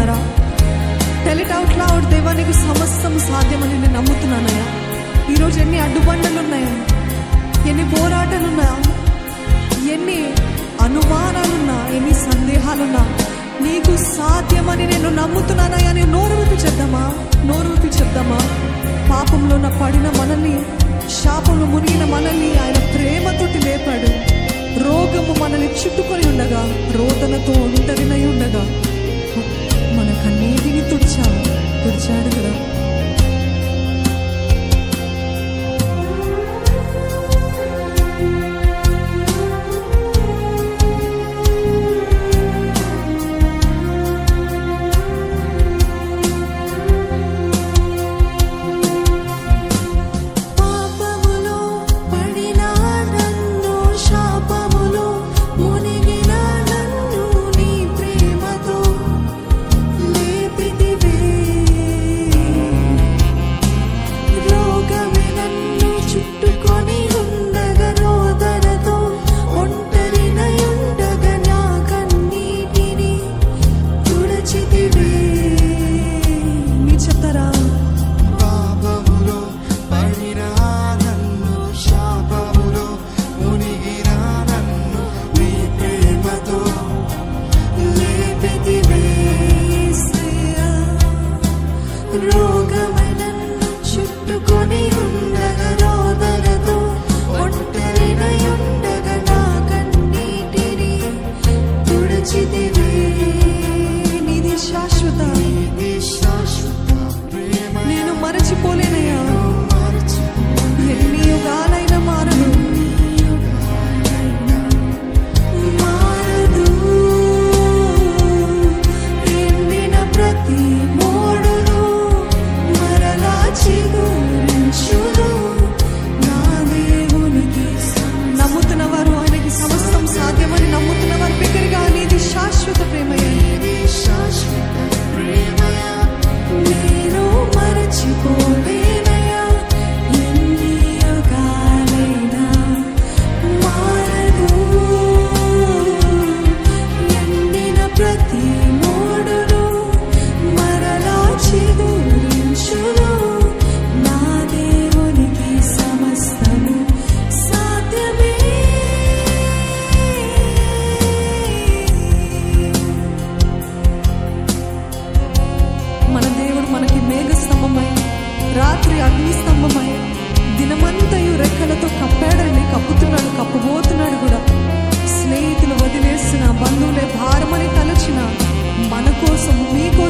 నమ్ముతున్నారా టెలిట్ out loud దేవానికి సమస్తం సాధ్యమని నేను నమ్ముతున్నానయ్యా ఈరోజు ఎన్ని అడ్డుబండలు ఉన్నాయా ఎన్ని పోరాటాలున్నా ఎన్ని అనుమానాలున్నా ఎన్ని సందేహాలున్నా నీకు సాధ్యమని నేను నమ్ముతున్నానయ్యా నేను నోరు విప్పి చెప్దామా నోరు విప్పి చెప్దామా పాపంలో నా పడిన మనల్ని శాపంలో మునిగిన మనల్ని ఆయన ప్రేమతోటి లేపాడు రోగము మనల్ని చుట్టుకొని ఉండగా రోదనతో ఒంటరినై ఉండగా మన కన్నీటిని తుడిచాడు తుడిచాడు కదా పాపములో పడిన నన్ను శాపములో మునిగిన నన్ను నీ ప్రేమతో లేపితివే రోగమే నన్ను చుట్టుకొని ఉండగా రోదనతో ఒంటరినై ఉండగా నా కన్నీటిని తుడచితివే మీ చెప్తారా పాపములో పడిన నన్ను శాపములో మునిగిన నన్ను నీ ప్రేమతో లేపితివే యేసయ్యా. రోగమై నన్ను చుట్టుకొని ఉండగా రోదనతో ఒంటరినై ఉండగా నా కన్నీటిని తుడిచితివే నీది శాశ్వత నీ శాశ్వత ప్రేమ నేను మరచిపోలేనయ్యా మరచి ఎన్ని యుగాలైన మారను మారదు ఎండిన ప్రతి మోడును మరలా చిగురించును నా దేవునికి నమ్ముతున్న వారు ఆయనకి సమస్తం సాధ్యమని నమ్ముతున్న వారి బిగ్గరగా నీది శాశ్వత ప్రేమయ్యా నీ శాశ్వత ప్రేమయ నేను మరచిపోలేనయా ఎన్ని యుగాలైనా మారదు ఎండిన ప్రతి మోడును మరలా చిగురించును నా దేవునికి సమస్తము సాధ్యమే మన దేవుడు మనకి మేఘ స్తంభమై రాత్రి అగ్ని స్తంభమై దినమంతయు రెక్కలతో కప్పాడండి కప్పుతున్నాడు కప్పబోతున్నాడు కూడా స్నేహితులు వదిలేసిన బంధువులే భారమని తలచిన మన కోసం మీ